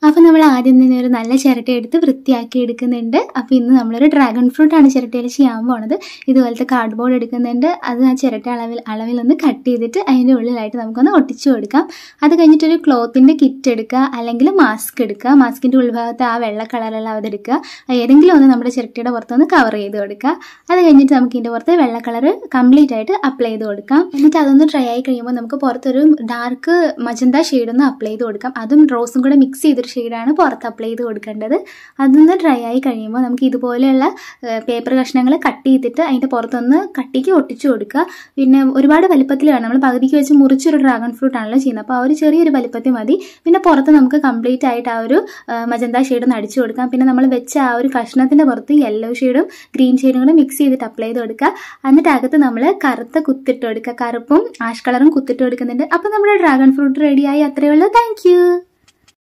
അപ്പോൾ നമ്മൾ ആദ്യം തന്നെ ഒരു നല്ല ചിരട്ട എടുത്ത് വൃത്തിയാക്കി എടുക്കുന്നുണ്ട് അപ്പോൾ ഇന്ന് നമ്മളൊരു ഡ്രാഗൺ ഫ്രൂട്ടാണ് ചിരട്ടയിൽ ചെയ്യാൻ പോണത് ഇതുപോലത്തെ കാർഡ്ബോർഡ് എടുക്കുന്നുണ്ട് അത് ആ ചിരട്ട അളവിൽ അളവിലൊന്ന് കട്ട് ചെയ്തിട്ട് അതിൻ്റെ ഉള്ളിലായിട്ട് നമുക്കൊന്ന് ഒട്ടിച്ചു കൊടുക്കാം അത് കഴിഞ്ഞിട്ടൊരു ക്ലോത്തിൻ്റെ കിറ്റ് എടുക്കുക അല്ലെങ്കിൽ മാസ്ക് എടുക്കുക മാസ്കിൻ്റെ ഉൾഭാഗത്ത് ആ വെള്ള കളറുള്ള അതെടുക്കുക ഏതെങ്കിലും ഒന്ന് നമ്മുടെ ചിരട്ടയുടെ പുറത്തൊന്ന് കവർ ചെയ്ത് കൊടുക്കുക അത് കഴിഞ്ഞിട്ട് നമുക്ക് ഇതിൻ്റെ പുറത്ത് വെള്ള കളർ കംപ്ലീറ്റ് ആയിട്ട് അപ്ലൈ ചെയ്ത് കൊടുക്കാം എന്നിട്ട് അതൊന്ന് ഡ്രൈ ആയി കഴിയുമ്പോൾ നമുക്ക് പുറത്തൊരു ഡാർക്ക് മജന്ത ഷെയ്ഡ് ഒന്ന് അപ്ലൈ ചെയ്ത് കൊടുക്കാം അതും റോസും കൂടെ മിക്സ് ചെയ്തൊരു ഷെയ്ഡാണ് പുറത്ത് അപ്ലൈ ചെയ്ത് കൊടുക്കേണ്ടത് അതൊന്ന് ഡ്രൈ ആയി കഴിയുമ്പോൾ നമുക്ക് ഇതുപോലെയുള്ള പേപ്പർ കഷ്ണങ്ങൾ കട്ട് ചെയ്തിട്ട് അതിൻ്റെ പുറത്തൊന്ന് കട്ടിക്ക് ഒട്ടിച്ചു കൊടുക്കുക പിന്നെ ഒരുപാട് വലിപ്പത്തിൽ വേണം നമ്മൾ പകുതിക്ക് വെച്ച് മുറിച്ചൊരു ഡ്രാഗൺ ഫ്രൂട്ട് ആണല്ലോ ചെയ്യുന്നത് അപ്പോൾ ആ ഒരു ചെറിയൊരു വലിപ്പത്തിൽ മതി പിന്നെ പുറത്ത് നമുക്ക് കംപ്ലീറ്റ് ആയിട്ട് ആ ഒരു മജന്ത ഷെയ്ഡ് ഒന്ന് അടിച്ചു കൊടുക്കാം പിന്നെ നമ്മൾ വെച്ച ആ ഒരു കഷ്ണത്തിൻ്റെ പുറത്ത് യെല്ലോ ഷെയ്ഡും ഗ്രീൻ ഷെയ്ഡും കൂടെ മിക്സ് ചെയ്തിട്ട് അപ്ലൈ ചെയ്ത് കൊടുക്കുക എന്നിട്ട് അകത്ത് നമ്മൾ കറുത്ത കുത്തിട്ട് കൊടുക്കുക കറുപ്പും ആഷ് കളറും കുത്തിട്ട് കൊടുക്കുന്നുണ്ട് അപ്പോൾ നമ്മുടെ ഡ്രാഗൺ ഫ്രൂട്ട് റെഡിയായി അത്രയേ ഉള്ളൂ താങ്ക്